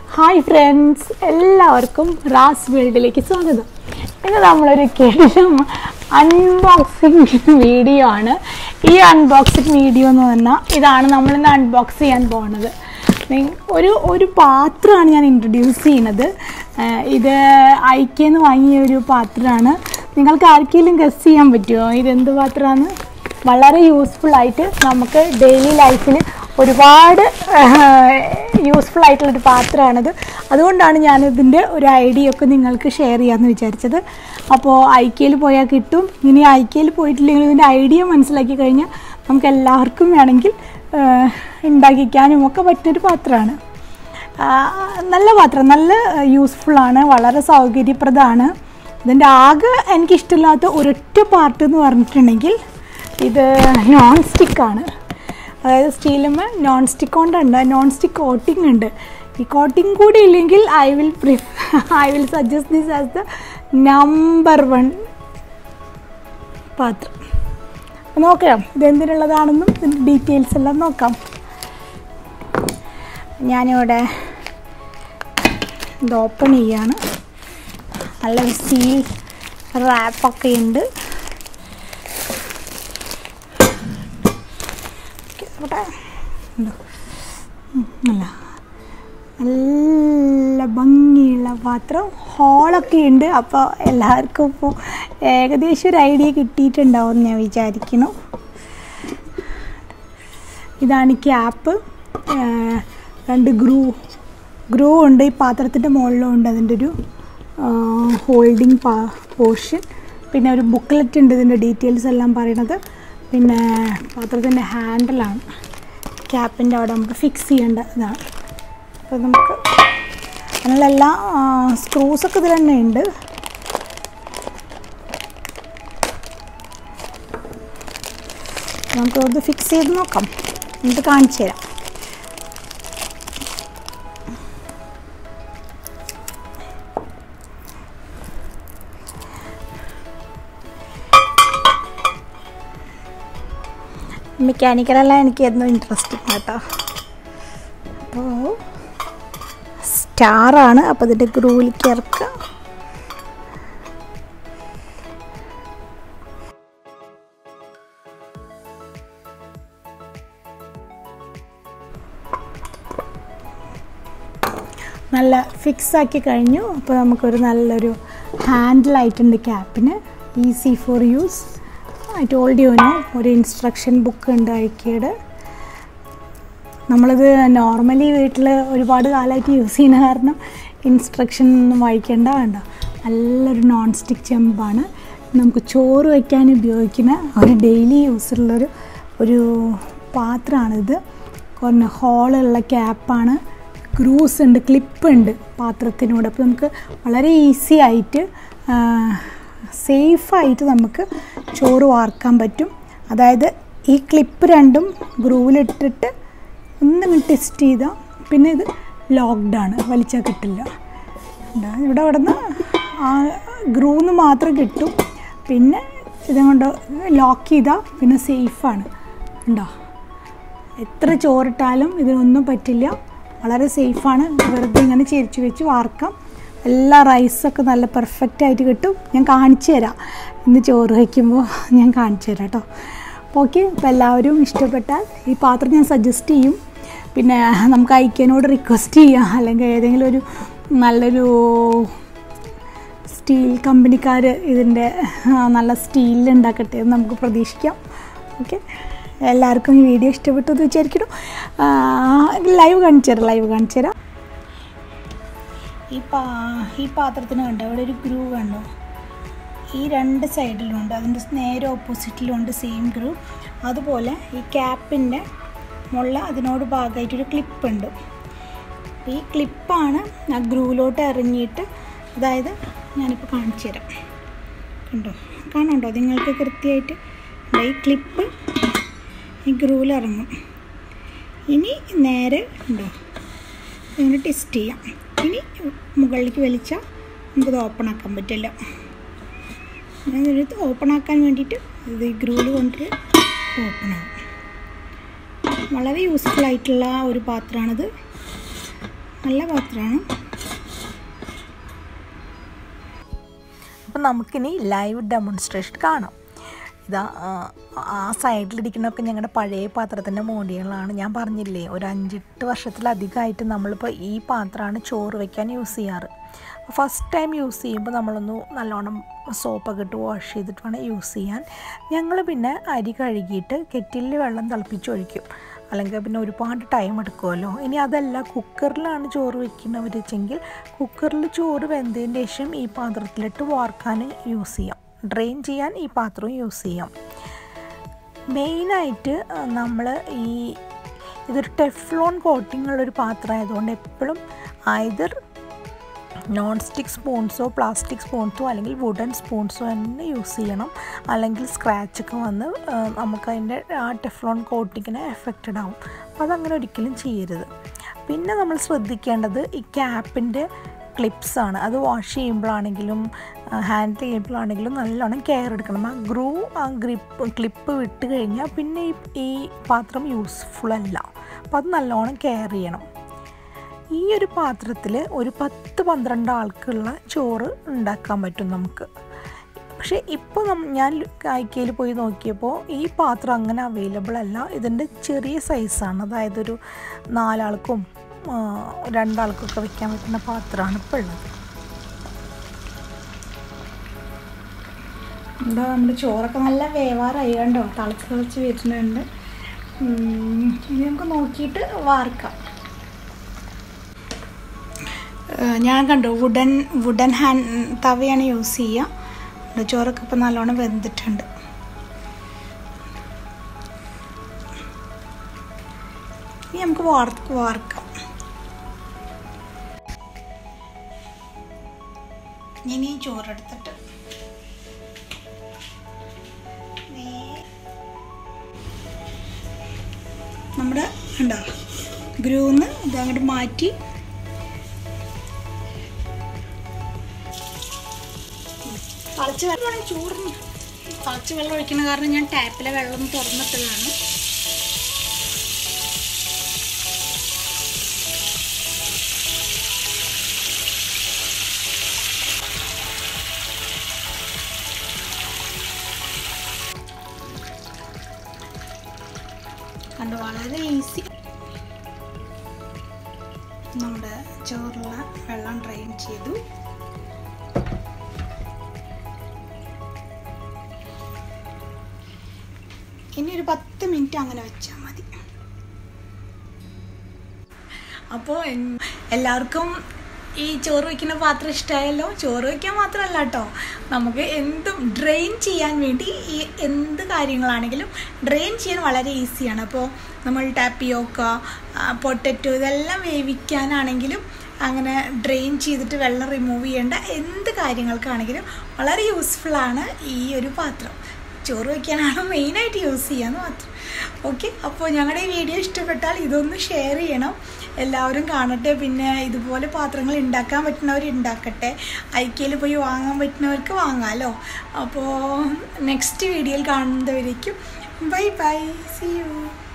Hi friends എല്ലാവർക്കും Ras വേൾഡിലേക്ക് സ്വാഗതം ഇന്ന് നമ്മളൊരു കിടിലം അൺബോക്സിങ് വീഡിയോ ആണ് ഈ അൺബോക്സിങ് വീഡിയോ എന്ന് പറഞ്ഞാൽ ഇതാണ് നമ്മളിന്ന് അൺബോക്സ് ചെയ്യാൻ പോകുന്നത് നി- ഒരു ഒരു പാത്രമാണ് ഞാൻ ഇൻട്രൊഡ്യൂസ് ചെയ്യുന്നത് ആഹ് ഇത് ഐക്യെന്ന് വാങ്ങിയ ഒരു പാത്രമാണ് നിങ്ങൾക്ക് ആർക്കെങ്കിലും ഗസ് ചെയ്യാൻ പറ്റുമോ ഇതെന്ത് പാത്രമാണ് വളരെ യൂസ്ഫുൾ ആയിട്ട് നമുക്ക് ഡെയിലി ലൈഫിൽ ഒരുപാട് യൂസ്ഫുൾ ആയിട്ടുള്ളൊരു പാത്രമാണിത് അതുകൊണ്ടാണ് ഞാനിതിൻ്റെ ഒരു ഐഡിയ ഒക്കെ നിങ്ങൾക്ക് ഷെയർ ചെയ്യാമെന്ന് വിചാരിച്ചത് അപ്പോൾ ഐക്യയിൽ പോയാൽ കിട്ടും ഇനി ഐക്യയിൽ പോയിട്ടില്ലെങ്കിൽ ഇതിൻ്റെ ഐഡിയ മനസ്സിലാക്കി കഴിഞ്ഞാൽ നമുക്ക് എല്ലാവർക്കും വേണമെങ്കിൽ ആഹ്, ഉണ്ടാക്കിക്കാനും ഒക്കെ പറ്റിയൊരു പാത്രമാണ് ആഹ്, നല്ല പാത്രം നല്ല യൂസ്ഫുള്ളാണ് വളരെ സൗകര്യപ്രദമാണ് ഇതിൻ്റെ ആകെ എനിക്കിഷ്ടമില്ലാത്ത ഒരൊറ്റ പാർട്ട് എന്ന് പറഞ്ഞിട്ടുണ്ടെങ്കിൽ ഇത് നോൺ സ്റ്റിക്കാണ് അതായത് സ്റ്റീലുമ്മ നോൺ സ്റ്റിക്ക് കൊണ്ടുണ്ട് നോൺ സ്റ്റിക്ക് കോട്ടിംഗ് ഉണ്ട് ഈ കോട്ടിംഗ് കൂടി ഇല്ലെങ്കിൽ I will prefer I will suggest this as the number one പാത്രം അപ്പോൾ നോക്കാം ഇതെന്തിനുള്ളതാണെന്നും ഇതിൻ്റെ ഡീറ്റെയിൽസ് എല്ലാം നോക്കാം ഞാനിവിടെ ഇത് ഓപ്പൺ ചെയ്യാണ് നല്ല സീൽ റാപ്പൊക്കെ ഉണ്ട് ഇവിടെ ഉണ്ടോ? ഉം, നല്ല നല്ല ഭംഗിയുള്ള പാത്രം ഹോളൊക്കെ ഉണ്ട് അപ്പോൾ എല്ലാവർക്കും ഇപ്പോൾ ഏകദേശം ഒരു ഐഡിയ കിട്ടിയിട്ടുണ്ടാവും എന്ന് ഞാൻ വിചാരിക്കുന്നു ഇതാണ് ക്യാപ്പ് രണ്ട് ഗ്രൂ ഗ്രൂ ഉണ്ട് ഈ പാത്രത്തിൻ്റെ മുകളിലും ഉണ്ട് അതിൻ്റെ ഒരു ഹോൾഡിങ് പാ പോർഷൻ പിന്നെ ഒരു ബുക്ക്ലെറ്റ് ഉണ്ട് ഇതിൻ്റെ ഡീറ്റെയിൽസ് എല്ലാം പറയണത് പിന്നെ പാത്രത്തിൻ്റെ ഹാൻഡിലാണ് ക്യാപ്പിൻ്റെ അവിടെ നമുക്ക് ഫിക്സ് ചെയ്യേണ്ട ഇതാണ് അപ്പോൾ നമുക്ക് അതിനെല്ലാം സ്ക്രൂസൊക്കെ ഇതിൽ തന്നെ ഉണ്ട് നമുക്ക് അത് ഫിക്സ് ചെയ്ത് നോക്കാം എന്നിട്ട് കാണിച്ചു തരാം മെക്കാനിക്കലെല്ലാം എനിക്ക് എന്നും ഇൻട്രസ്റ്റിംഗ് കേട്ടോ അപ്പോൾ സ്റ്റാറാണ് അപ്പോൾ ഇതിൻ്റെ ഗ്രൂവിലേക്ക് ഇറക്കുക നല്ല ഫിക്സ് ആക്കി കഴിഞ്ഞു അപ്പോൾ നമുക്കൊരു നല്ലൊരു ഹാൻഡിലായിട്ടുണ്ട് ക്യാപ്പിന് easy for use I told you know ഒരു ഇൻസ്ട്രക്ഷൻ ബുക്ക് ഉണ്ട് ഐക്കയുടെ നമ്മളിത് നോർമലി വീട്ടിൽ ഒരുപാട് കാലമായിട്ട് യൂസ് ചെയ്യുന്ന കാരണം ഇൻസ്ട്രക്ഷൻ ഒന്നും വായിക്കേണ്ട വേണ്ട നല്ലൊരു നോൺ സ്റ്റിക്ക് ചെമ്പാണ് നമുക്ക് ചോറ് വയ്ക്കാൻ ഉപയോഗിക്കുന്ന ഒരു ഡെയിലി യൂസുള്ളൊരു ഒരു പാത്രമാണിത് കുറഞ്ഞ ഹോളുള്ള ക്യാപ്പാണ് ഗ്രൂസ് ഉണ്ട് ക്ലിപ്പ് ഉണ്ട് പാത്രത്തിനോട് അപ്പോൾ നമുക്ക് വളരെ ഈസി ആയിട്ട് സേഫായിട്ട് നമുക്ക് ചോറ് വാർക്കാൻ പറ്റും അതായത് ഈ ക്ലിപ്പ് രണ്ടും ഗ്രൂവിലിട്ടിട്ട് ഒന്ന് ടെസ്റ്റ് ചെയ്താൽ പിന്നെ ഇത് ലോക്ക്ഡാണ് വലിച്ചാൽ കിട്ടില്ല ഉണ്ട്. ഇവിടെ അവിടെ നിന്ന് ആ ഗ്രൂന്ന് മാത്രം കിട്ടും പിന്നെ ഇതുകൊണ്ട് ലോക്ക് ചെയ്താൽ പിന്നെ സേഫാണ് ഉണ്ടോ എത്ര ചോറിട്ടാലും ഇതിനൊന്നും പറ്റില്ല വളരെ സേഫാണ് വെറുതെ ഇങ്ങനെ ചെരിച്ച് വെച്ച് വാർക്കാം എല്ലാ റൈസൊക്കെ നല്ല പെർഫെക്റ്റ് ആയിട്ട് കിട്ടും ഞാൻ കാണിച്ചു തരാം ഇന്ന് ചോറ് വയ്ക്കുമ്പോൾ ഞാൻ കാണിച്ചു തരാം കേട്ടോ ഓക്കെ അപ്പോൾ എല്ലാവരും ഇഷ്ടപ്പെട്ടാൽ ഈ പാത്രം ഞാൻ സജസ്റ്റ് ചെയ്യും പിന്നെ നമുക്ക് ഐക്യനോട് റിക്വസ്റ്റ് ചെയ്യാം അല്ലെങ്കിൽ ഏതെങ്കിലും ഒരു നല്ലൊരു സ്റ്റീൽ കമ്പനിക്കാർ ഇതിൻ്റെ ആ, നല്ല സ്റ്റീലിൽ ഉണ്ടാക്കട്ടെ എന്ന് നമുക്ക് പ്രതീക്ഷിക്കാം ഓക്കെ എല്ലാവർക്കും ഈ വീഡിയോ ഇഷ്ടപ്പെട്ടു എന്ന് വിചാരിക്കണം ലൈവ് കാണിച്ചു തരാം ലൈവ് കാണിച്ചു തരാം ഈ പാ ഈ പാത്രത്തിന് കണ്ടോ ഇവിടെ ഒരു ഗ്രൂ കണ്ടോ ഈ രണ്ട് സൈഡിലുണ്ട് അതിൻ്റെ നേരെ ഓപ്പോസിറ്റിലുണ്ട് സെയിം ഗ്രൂ അതുപോലെ ഈ ക്യാപ്പിൻ്റെ മുള്ള അതിനോട് ഭാഗമായിട്ടൊരു ക്ലിപ്പ് ഉണ്ട് അപ്പോൾ ഈ ക്ലിപ്പാണ് ആ ഗ്രൂവിലോട്ട് ഇറങ്ങിയിട്ട് അതായത് ഞാനിപ്പോൾ കാണിച്ചു തരാം കണ്ടോ കാണുന്നുണ്ടോ നിങ്ങൾക്ക് കൃത്യമായിട്ട് ദാ ഈ ക്ലിപ്പ് ഈ ഗ്രൂവിൽ ഇറങ്ങും ഇനി നേരെ ഉണ്ടോ ഇങ്ങനെ ടെസ്റ്റ് ചെയ്യാം ഇനി മുകളിലേക്ക് വലിച്ചാൽ നമുക്കിത് ഓപ്പൺ ആക്കാൻ പറ്റില്ല ഞാനിത് ഓപ്പൺ ആക്കാൻ വേണ്ടിയിട്ട് ഇത് ഈ ഗ്രൂവിൽ കൊണ്ടിട്ട് ഓപ്പൺ ആകും വളരെ യൂസ്ഫുൾ ആയിട്ടുള്ള ഒരു പാത്രമാണിത് നല്ല പാത്രമാണ് അപ്പം നമുക്കിനി ലൈവ് ഡെമോൺസ്ട്രേഷൻ കാണാം ഇതാ ആ, ആ സൈഡിലിരിക്കുന്നതൊക്കെ ഞങ്ങളുടെ പഴയ പാത്രത്തിൻ്റെ മോഡികളാണ് ഞാൻ പറഞ്ഞില്ലേ ഒരു അഞ്ചെട്ട് വർഷത്തിലധികമായിട്ട് നമ്മളിപ്പോൾ ഈ പാത്രമാണ് ചോറ് വയ്ക്കാൻ യൂസ് ചെയ്യാറ് ഫസ്റ്റ് ടൈം യൂസ് ചെയ്യുമ്പോൾ നമ്മളൊന്ന് നല്ലോണം സോപ്പൊക്കെ ഇട്ട് വാഷ് ചെയ്തിട്ട് വേണം യൂസ് ചെയ്യാൻ ഞങ്ങൾ പിന്നെ അരി കഴുകിയിട്ട് കെറ്റിലിൽ വെള്ളം തിളപ്പിച്ചൊഴിക്കും അല്ലെങ്കിൽ പിന്നെ ഒരുപാട് ടൈം എടുക്കുമല്ലോ ഇനി അതല്ല കുക്കറിലാണ് ചോറ് വെക്കുന്നവർ വെച്ചെങ്കിൽ കുക്കറിൽ ചോറ് വെന്തതിന് ശേഷം ഈ പാത്രത്തിലിട്ട് വാർക്കാൻ യൂസ് ചെയ്യാം ഡ്രെയിൻ ചെയ്യാൻ ഈ പാത്രവും യൂസ് ചെയ്യാം മെയിനായിട്ട് നമ്മൾ ഈ ഇതൊരു ടെഫ്ലോൺ കോട്ടിംഗ് ഉള്ളൊരു പാത്രം ആയതുകൊണ്ട് എപ്പോഴും ഐതർ നോൺ സ്റ്റിക്ക് സ്പൂൺസോ പ്ലാസ്റ്റിക് സ്പൂൺസോ അല്ലെങ്കിൽ വുഡൻ സ്പൂൺസോ തന്നെ യൂസ് ചെയ്യണം അല്ലെങ്കിൽ സ്ക്രാച്ചൊക്കെ വന്ന് ആ, നമുക്കതിൻ്റെ ആ ടെഫ്ലോൺ കോട്ടിങ്ങിന് എഫക്റ്റഡ് ആവും അപ്പോൾ അതങ്ങനെ ഒരിക്കലും ചെയ്യരുത് പിന്നെ നമ്മൾ ശ്രദ്ധിക്കേണ്ടത് ഈ ക്യാപ്പിൻ്റെ ക്ലിപ്സാണ് അത് വാഷ് ചെയ്യുമ്പോഴാണെങ്കിലും ഹാൻഡിൽ ചെയ്യുമ്പോഴാണെങ്കിലും നല്ലോണം കെയർ എടുക്കണം ആ ഗ്രൂ ആ ഗ്രിപ്പ് ക്ലിപ്പ് വിട്ട് കഴിഞ്ഞാൽ പിന്നെ ഈ ഈ പാത്രം യൂസ്ഫുൾ അല്ല അപ്പോൾ അത് നല്ലോണം കെയർ ചെയ്യണം ഈ ഒരു പാത്രത്തിൽ ഒരു പത്ത് പന്ത്രണ്ട് ആൾക്കുള്ള ചോറ് ഉണ്ടാക്കാൻ പറ്റും നമുക്ക് പക്ഷേ ഇപ്പോൾ നം- ഞാൻ കായ്ക്കയിൽ പോയി നോക്കിയപ്പോൾ ഈ പാത്രം അങ്ങനെ അവൈലബിൾ അല്ല ഇതിൻ്റെ ചെറിയ സൈസാണ് അതായത് ഒരു നാലാൾക്കും ആ, രണ്ടാൾക്കൊക്കെ വെക്കാൻ പറ്റുന്ന പാത്രമാണ് ഇപ്പോൾ ഉള്ളത് എന്താ നമ്മുടെ ചോറൊക്കെ നല്ല വേവാറായി കണ്ടോ തിളച്ച് തിളച്ച് വരുന്നുണ്ട് ഉം, ഇനി നമുക്ക് നോക്കിയിട്ട് വാർക്കാം ഏഹ് ഞാൻ കണ്ടു വുഡൻ വുഡൻ ഹാൻഡ് തവയാണ് യൂസ് ചെയ്യുക ഇവിടെ ചോറൊക്കെ ഇപ്പം നല്ലോണം വെന്തിട്ടുണ്ട് ഇനി നമുക്ക് വാർ വാർക്കാം ഞാൻ ഈ ചോറെടുത്തിട്ട് നേ- നമ്മുടെ ഉണ്ടോ ഗ്രൂന്ന് ഇത് അങ്ങോട്ട് മാറ്റി തിളച്ച് വെള്ളമാണ് ചോറിന് തിളച്ച് വെള്ളം ഒഴിക്കുന്ന കാരണം ഞാൻ ടാപ്പിലെ വെള്ളം തുറന്നിട്ടതാണ് കണ്ടു വളരെ ഈസി നമ്മുടെ ചോറുള്ള വെള്ളം ഡ്രെയിൻ ചെയ്തു ഇനി ഒരു പത്ത് മിനിറ്റ് അങ്ങനെ വെച്ചാൽ മതി അപ്പോൾ എല്ലാവർക്കും ഈ ചോറ് വയ്ക്കുന്ന പാത്രം ഇഷ്ടമായല്ലോ ചോറ് വയ്ക്കാൻ മാത്രമല്ല കേട്ടോ നമുക്ക് എന്തും ഡ്രെയിൻ ചെയ്യാൻ വേണ്ടി ഈ എന്ത് കാര്യങ്ങളാണെങ്കിലും ഡ്രെയിൻ ചെയ്യാൻ വളരെ ഈസിയാണ് അപ്പോൾ നമ്മൾ ടാപ്പിയോക്ക പൊട്ടറ്റോ ഇതെല്ലാം വേവിക്കാനാണെങ്കിലും അങ്ങനെ ഡ്രെയിൻ ചെയ്തിട്ട് വെള്ളം റിമൂവ് ചെയ്യേണ്ട എന്ത് കാര്യങ്ങൾക്കാണെങ്കിലും വളരെ യൂസ്ഫുള്ളാണ് ഈ ഒരു പാത്രം ചോറ് വയ്ക്കാനാണ് മെയിനായിട്ട് യൂസ് ചെയ്യാന്ന് മാത്രം ഓക്കെ അപ്പോൾ ഞങ്ങളുടെ ഈ വീഡിയോ ഇഷ്ടപ്പെട്ടാൽ ഇതൊന്ന് ഷെയർ ചെയ്യണം എല്ലാവരും കാണട്ടെ പിന്നെ ഇതുപോലെ പാത്രങ്ങൾ ഉണ്ടാക്കാൻ പറ്റുന്നവർ ഉണ്ടാക്കട്ടെ ഐക്കയിൽ പോയി വാങ്ങാൻ പറ്റുന്നവർക്ക് വാങ്ങാമല്ലോ അപ്പോൾ നെക്സ്റ്റ് വീഡിയോയിൽ കാണുന്നവരേക്കും ബൈ ബൈ സി യു